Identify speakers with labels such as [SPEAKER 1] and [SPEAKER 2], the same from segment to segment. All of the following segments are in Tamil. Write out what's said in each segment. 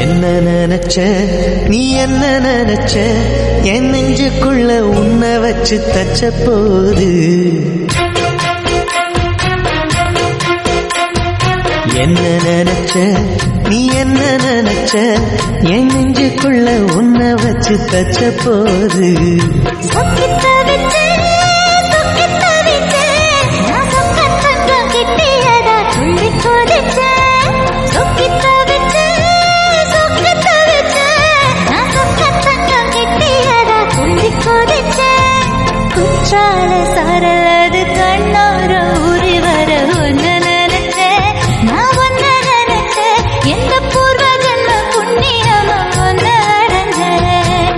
[SPEAKER 1] என்ன நினைச்ச நீ என்ன நினைச்ச என் நெஞ்சுக்குள்ள உன்னை வச்சு தச்ச போது என்ன நினைச்ச நீ என்ன நினைச்ச என் நெஞ்சுக்குள்ள உன்னை வச்சு தச்ச போது
[SPEAKER 2] சொக்கித்த விட்டு, சொக்கித்த விட்டு, நான் சொக்கத் தங்கம் கிட்டியதா துள்ளி குதிச்சேன். சொக்கித்த விட்டு, சொக்கித்த விட்டு, நான் சொக்கத் தங்கம் கிட்டியதா துள்ளி குதிச்சேன். குற்றால சாரலது கண்ணோர ஊறி வர ஒன்னு நினைச்சேன் நான் ஒன்னு நினைச்சேன் எந்த பூர்வ ஜன்ம புண்ணியமா ஒன்னு அடைஞ்சேன்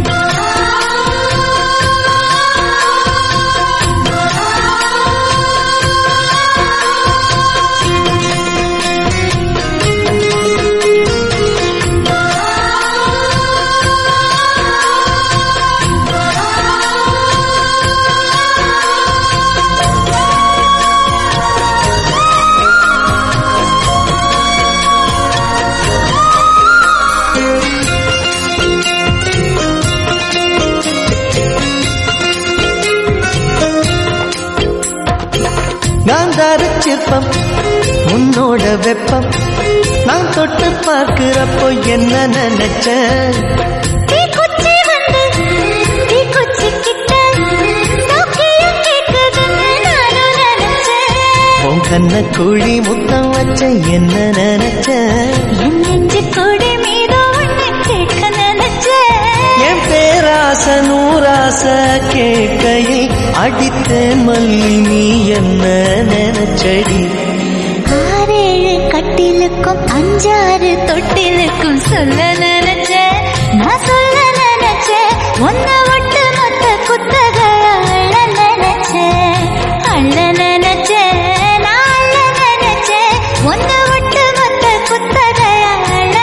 [SPEAKER 1] நான் தரச்சிற்பம் உன்னோட வெப்பம் நான் தொட்டு பார்க்கிறப்போ என்ன நினைச்ச
[SPEAKER 2] தீக்குச்சி வந்து தீக்குச்சி கிட்ட சௌக்கியம் கேக்குதுன்னு நானும் நினைச்சேன்
[SPEAKER 1] உன் கண்ண குழி முத்தம் வச்ச என்ன நினைச்ச
[SPEAKER 2] என் நெஞ்சு கொடி மீது ஒண்ணு கேட்க நினைச்சேன்
[SPEAKER 1] என் பேராச நூராச கேட்கையை அடித்தேன் மல்லி நீ என்ன நினைச்சடி
[SPEAKER 2] ஆறேழு கட்டிலுக்கும் அஞ்சாறு தொட்டிலுக்கும் சொல்ல நினைச்சேன் நான் சொல்ல நினைச்சேன் ஒன்ன விட்டு மொத்த குத்தகைய அள்ள நினைச்சேன் அள்ள நினைச்சேன் நான் அள்ள நினைச்சேன் ஒன்ன விட்டு மொத்த குத்தகைய அள்ள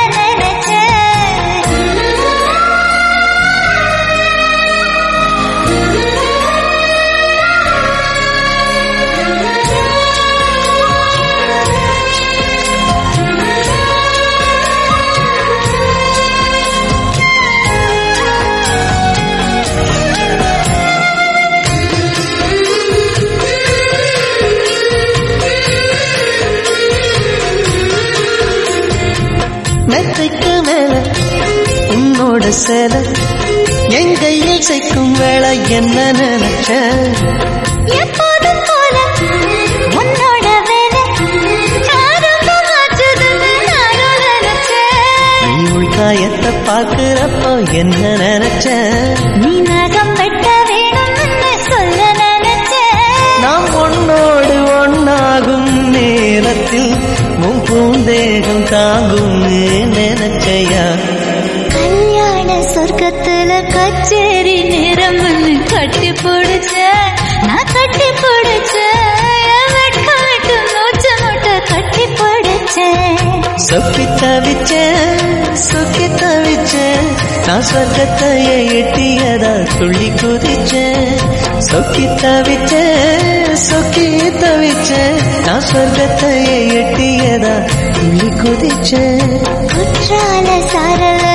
[SPEAKER 1] மெத்தைக்கு மேல உன்னோட சேல என் கையில் சேர்க்கும் வேலை என்ன நினைச்ச
[SPEAKER 2] எப்போதும் போல உன்னோட வேலை ஆரம்பமாச்சுதுன்னு நானும் நினைச்சேன்
[SPEAKER 1] நீ உள்காயத்தை பார்க்கிறப்போ என்ன நினைச்ச
[SPEAKER 2] நீ நகம் வெட்ட வேணும்னு சொல்ல நினைச்சேன்
[SPEAKER 1] நாம் ஒன்னோடு ஒன்னாகும் நேரத்தில் உன் பூந்தேகம் தாங்கும் நினைச்சையா
[SPEAKER 2] கல்யாண சொர்க்கத்துல கச்சேரி நேரம்னு கட்டி பிடிச்ச நான் கட்டி பிடிச்ச என் வெட்கம் விட்டு மூச்சு முட்டை கட்டி பிடிச்சேன்
[SPEAKER 1] சொக்கி தவிச்ச சொக்கி தவிச்ச நான் சொர்க்கத்தையே எட்டியதா துள்ளி குதிச்ச சொக்கி தவிச்ச சொக்கி தவிச்ச நான் சொர்க்கத்தையே எட்டியதா துள்ளி குதிச்ச
[SPEAKER 2] குற்றால சாரல